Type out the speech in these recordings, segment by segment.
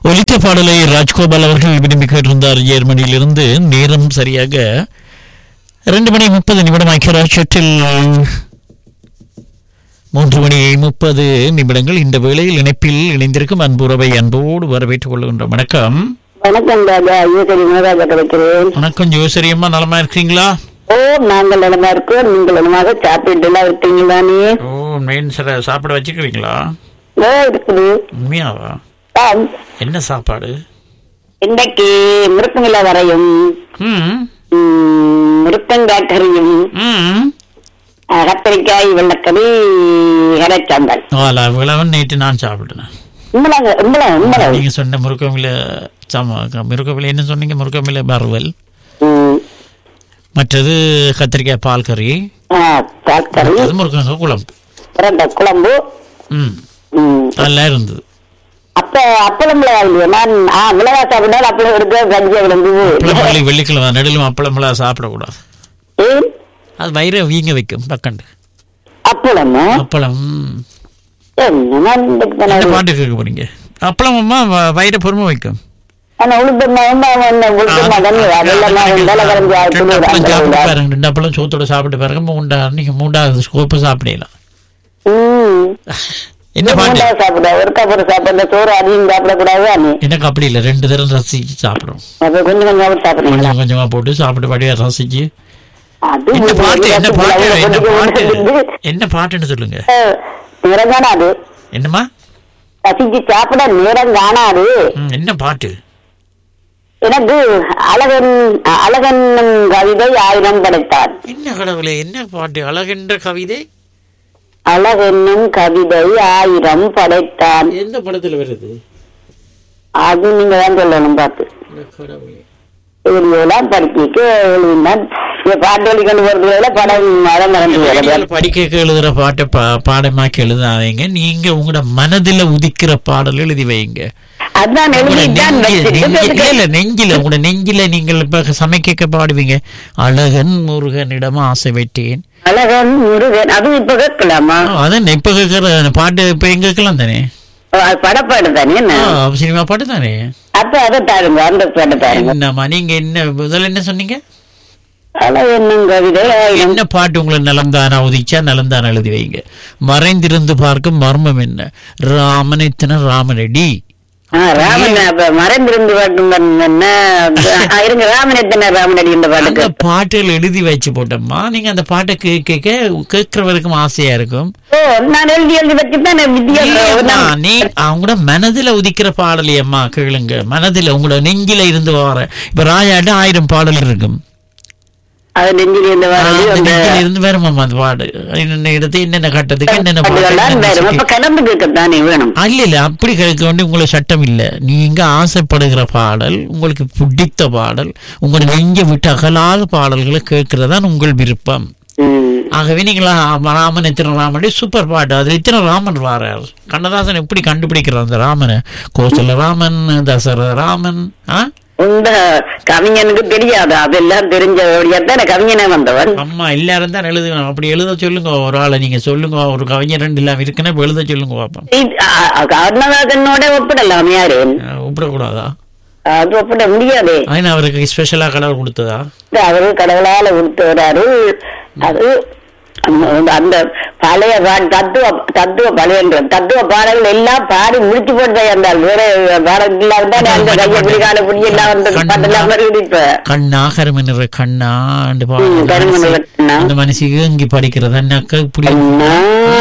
ஒலித்த பாடலை ராஜ்கோபால் அவர்கள் விரும்பி கேட்டிருந்தார் ஜெர்மனியிலிருந்து நேரம் சரியாக ரெண்டு மணி முப்பது நிமிடம் ஐக்கியராட்சத்தில் மூன்று மணி முப்பது நிமிடங்கள் இந்த வேளையில் இணைப்பில் இணைந்திருக்கும் அன்புறவை அன்போடு வரவேற்றுக் கொள்கின்றோம் வணக்கம் வணக்கம் ராஜா ஈஸ்வரி மகாராஜா கிடைக்கிறேன் வணக்கம் ஜோசரியம்மா நலமா இருக்கீங்களா ஓ நாங்கள் நலமா இருக்கோம் நீங்கள் நலமாக சாப்பிட்டு எல்லாம் இருக்கீங்களானே ஓ மெயின் சில சாப்பாடு வச்சுக்கிறீங்களா ஓ இருக்குது உண்மையாவா ஆம். என்ன சாப்பாடு இன்றைக்கு மிருப்பங்கள வரையும் ம் மிருப்பங்காய் கறியும் ம் அஹ், கத்திரிக்காய் வெள்ளக்கறி இறைச்சாம்பல் ஆலா இவ்வளவு நேற்று நான் சாப்பிட்டேன் இம்பளங்க இம்பளம் இம்பளம் நீங்க சொன்ன முருக்கமில சம முருக்கமில என்ன சொன்னீங்க முருக்கமில வறுவல் ம். மற்றது கத்திரிக்காய் பால் கறி ஆ, பால்கறி அது முருக்கங்க குழம்பு புரண்ட குழம்பு ம் ம். நல்லா இருந்தது அப்ப அப்பளம் இல்லையா நான் ஆ மிளகா சாப்பிட்டால் அப்பளம் எடுக்க கஞ்சியை விளங்குது அப்பளம் வெள்ளி வெள்ளிக்கிழமை நடுவில் அப்பளமெல்லாம் சாப்பிடக்கூடாது ஏன் அது வயிறை வீங்க வைக்கும் பக்கண்டு அப்பளமா அப்பளம் என்ன இன்றைக்கு தானே என்ன பாட்டு கேட்க போறீங்க அப்பளமம்மா வ- வயிறை பொறுமை வைக்கும் ஆனா உளுத்தம்மா என்ன உளுத்தம்மா தண்ணி அதெல்லாம் வெள்ளை கலந்து ரெண்டு அப்பளம் சாப்பிட்டு ஆயிடுச்சு பாருங்க ரெண்டு அப்பளம் சோத்தோட சாப்பிட்டு பாருங்க மூண்டா நீங்க மூண்டாவது ஸ்கோப்பு சாப்பிடலாம் ம் என்ன பாட்டு மூணாவது சாப்பிட ஒரு கப்பர் சாப்பிட சோறு அதிகம் சாப்பிடக்கூடாது அண்ணி எனக்கு அப்படி இல்லை ரெண்டு தரம் ரசிச்சு சாப்பிடும் அப்ப கொஞ்சம் கொஞ்சம் சாப்பிடுறீங்களா கொஞ்சம் கொஞ்சமா போட்டு சாப்பிட்டு படியா ரசிச்சு அது என்ன பாட்டு என்ன பாட்டு என்ன பாட்டு பாட்டு என்ன பாட்டுன்னு சொல்லுங்க நேரம் காணாது என்னம்மா ரசிச்சு சாப்பிட நேரம் காணாது ம், என்ன பாட்டு எனக்கு அழகன் அழகன் கவிதை ஆயிரம் படைத்தான் என்ன கடவுளே என்ன பாட்டு அழகென்ற கவிதை அழகென்னும் கவிதை ஆயிரம் படைத்தான் எந்த படத்துல வருது அது நீங்க தான் சொல்லணும் பார்த்து இந்த கடவுளே எழுதியெல்லாம் படிக்க எழுதினான் இந்த பாட்டு எழுதி கொண்டு போறதுல படம் மரம் மறந்து வருது நீங்கள் படிக்க எழுதுற பாட்டை பா- பாடமாக்கி எழுதாதீங்க நீங்க உங்களோட மனதில உதிக்கிற பாடல் எழுதி வைங்க அதான் உங்களோட எழுதிட்டான் நெஞ்சு- நெஞ்சு- வச்சிட்டு இல்ல நெஞ்சில உங்களோட நெஞ்சில நீங்கள் இப்ப சமைக்க பாடுவீங்க அழகன் முருகனிடம் ஆசை வைத்தேன் அழகன் முருகன் அதுவும் இப்ப கேட்கலாமா ஆ, அதான் இப்ப கேட்கற பாட்டு இப்ப எங்க கேட்கலாம் தானே அது படப்பாடு தானே என்ன ஆ, சினிமா பாட்டு தானே அப்ப அதை தாருங்க அந்த பாட்டு தாருங்க என்னம்மா நீங்க என்ன முதல்ல என்ன சொன்னீங்க அழகென்னும் கவிதை ஆயிரம் என்ன பாட்டு உங்களை நலம்தானா உதிச்சா நலம்தானா எழுதி வைங்க மறைந்திருந்து பார்க்கும் மர்மம் என்ன ராமன் இத்தனை ராமனடி ஆ, ராமன் அப்ப மறைந்திருந்து பாட்டும் என்ன ஆ, இருங்க ராமன் எத்தனை ராமனடி இந்த அந்த பாட்டுக்கு பாட்டுகள் எழுதி வச்சு போட்டோம்மா நீங்க அந்த பாட்டை கேட்க கேட்க கேட்கறவருக்கும் ஆசையா இருக்கும் ஓ நான் எழுதி எழுதி வச்சுதான் இல்லையம்மா, வித்தியாசம் நீ அவங்களோட மனதுல உதிக்கிற பாடலையம்மா கேளுங்க மனதுல உங்களோட நெஞ்சில இருந்து வர இப்ப ராஜாட்ட ஆயிரம் பாடல் இருக்கும் அது நெஞ்சில் இருந்த அந்த வரது அந்த நெஞ்சில இருந்து வருமாம்மா அந்த பாடு என்னென்ன இடத்து என்னென்ன கட்டத்துக்கு என்னென்ன பாட்டு, பாட்டுகள்லாம் என்னென்ன வேறும் சுத்தி- அப்ப கலந்து கேட்கத்தானே வேணும் அல்ல இல்ல அப்படி கேட்க வேண்டிய உங்களுக்கு சட்டம் இல்ல நீங்க ஆசைப்படுகிற பாடல் உங்களுக்கு பிடித்த பாடல் உங்கள் நெஞ்ச விட்டு அகலாத பாடல்களை கேட்கறதான் உங்கள் விருப்பம் ம். ஆகவே நீங்களா ராமன் எத்தனை ராமன் சூப்பர் பாட்டு அதுல இத்தனை ராமன் வாரார் கண்ணதாசன் எப்படி கண்டுபிடிக்கிறார் அந்த ராமனை கோசல ராமன் தசரத ராமன் ஆ இந்த கவிஞனுக்கு தெரியாது அதெல்லாம் தெரிஞ்சபடியாத்தான் கவிஞனே வந்தவன் அம்மா எல்லாரும் தான் எழுதுவேன் அப்படி எழுத சொல்லுங்க ஒரு ஆளை நீங்க சொல்லுங்க ஒரு கவிஞர் ரெண்டு இல்லாம இருக்குன்னா இப்ப எழுத சொல்லுங்க பாப்போம் இது, ஆ, ஆ, கருணாகரனோட ஒப்பிடலாம் யாரு ஒப்பிடக்கூடாதா அது ஒப்பிட முடியாது அதுன்னு அவருக்கு ஸ்பெஷலா கடவுள் கொடுத்ததா அவரு கடவுளால கொடுத்து வராரு அது அந்த- அந்த பழைய பா- தத்துவ தத்துவ பழைய தத்துவ பாடல்கள் எல்லாம் பாடி முடிச்சு போட்டு இருந்தால் வேற பாடல் இல்லாம தானே அந்த கைய பிடி கால பிடி எல்லாம் வந்து பாட்டெல்லாம் வருது இப்ப கண்ணா கருமனிற கண்ணா அந்த ம், பாடல் கருமனிற மனசு- கண்ணா. அந்த மனசு ஏங்கி படிக்கிறது அண்ணாக்கா இப்படி அண்ணா,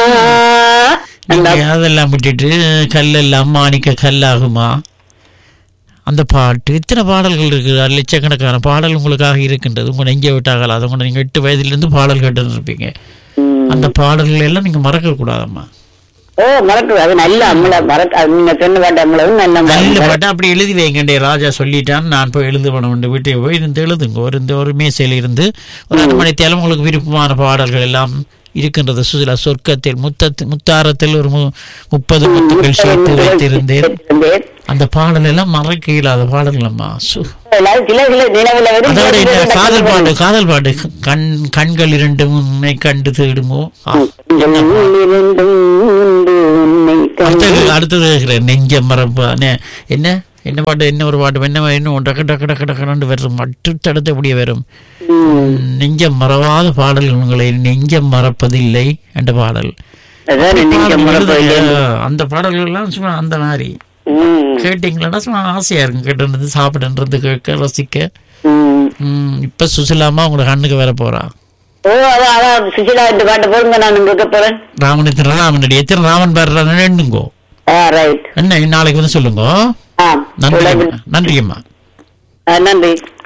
நீங்க அதெல்லாம் விட்டுட்டு கல்லெல்லாம் மாணிக்க கல்லாகுமா அந்த பாட்டு இத்தனை பாடல்கள் இருக்குது அது லட்சக்கணக்கான பாடல் உங்களுக்காக இருக்கின்றது உங்க நெஞ்ச விட்டாகல அதை கூட நீங்க எட்டு வயதிலிருந்து பாடல் கேட்டு இருப்பீங்க ம். அந்த பாடல்கள் எல்லாம் நீங்க மறக்க கூடாதம்மா ஓ மறக்கு அது நல்ல அம்மள மறக்க அது நீங்க சொன்ன பாட்டு அம்மளவும் நல்ல நல்ல மறக்க பாட்டு அப்படி எழுதி வைங்கண்டே ராஜா சொல்லிட்டான் நான் போய் எழுந்து பண்ண வேண்டும் வீட்டுக்கு போய் இருந்து எழுதுங்க ஒரு இந்த ஒரு மேசையில் இருந்து ஒரு அரை மணி தேலம் உங்களுக்கு விருப்பமான பாடல்கள் எல்லாம் இருக்கின்றது சுசிலா சொர்க்கத்தில் முத்தத்து முத்தாரத்தில் ஒரு மு- முப்பது முத்துக்கள் சேர்த்து வைத்திருந்தேன் அந்த பாடல் எல்லாம் மறக்க இயலாத பாடல்கள் அம்மா சு எல்லாரும் சில சில நிலவுல வரும் அதோட சில இந்த சில காதல் கண்கள் பாட்டு காதல் பாட்டு கண் கண்கள் இரண்டும் உன்னை கண்டு தேடுமோ ஆ, இரண்டும் உண்டு உன்னை கண்டு அடுத்தது அடுத்தது கேக்குறேன். நெஞ்ச மரப்பா நெ- என்ன என்ன பாட்டு என்ன ஒரு பாட்டு என்ன இன்னும் டக்கு டக்கு டக்கு டக்குன்னு வரும் மட்டு தடுத்து அப்படியே வரும் ம். நெஞ்சம் மறவாத பாடல் உங்களை நெஞ்சம் மறப்பதில்லை என்ற பாடல் அதான் நீங்க மறப்பதில்லை. அந்த பாடல்கள் எல்லாம் சும்மா அந்த மாதிரி ம். கேட்டீங்களா சும்மா ஆசையா இருக்கும் கேட்டுறது சாப்பிடுன்றது கேட்க ரசிக்க ம். ம், இப்ப சுசிலாமா உங்களோட கண்ணுக்கு வர போறா ஓ அதான் அதான் சுசிலா இந்த பாட்டு போடுங்க நான் கேட்க போறேன் ராமன் ராமன் எத்தனை ராமன் பாடுறான்னு எண்ணுங்கோ ஆ ரைட் என்ன நாளைக்கு வந்து சொல்லுங்க ஆ நன்றி உலகு- அம்மா. நன்றி அம்மா ஆ, நன்றி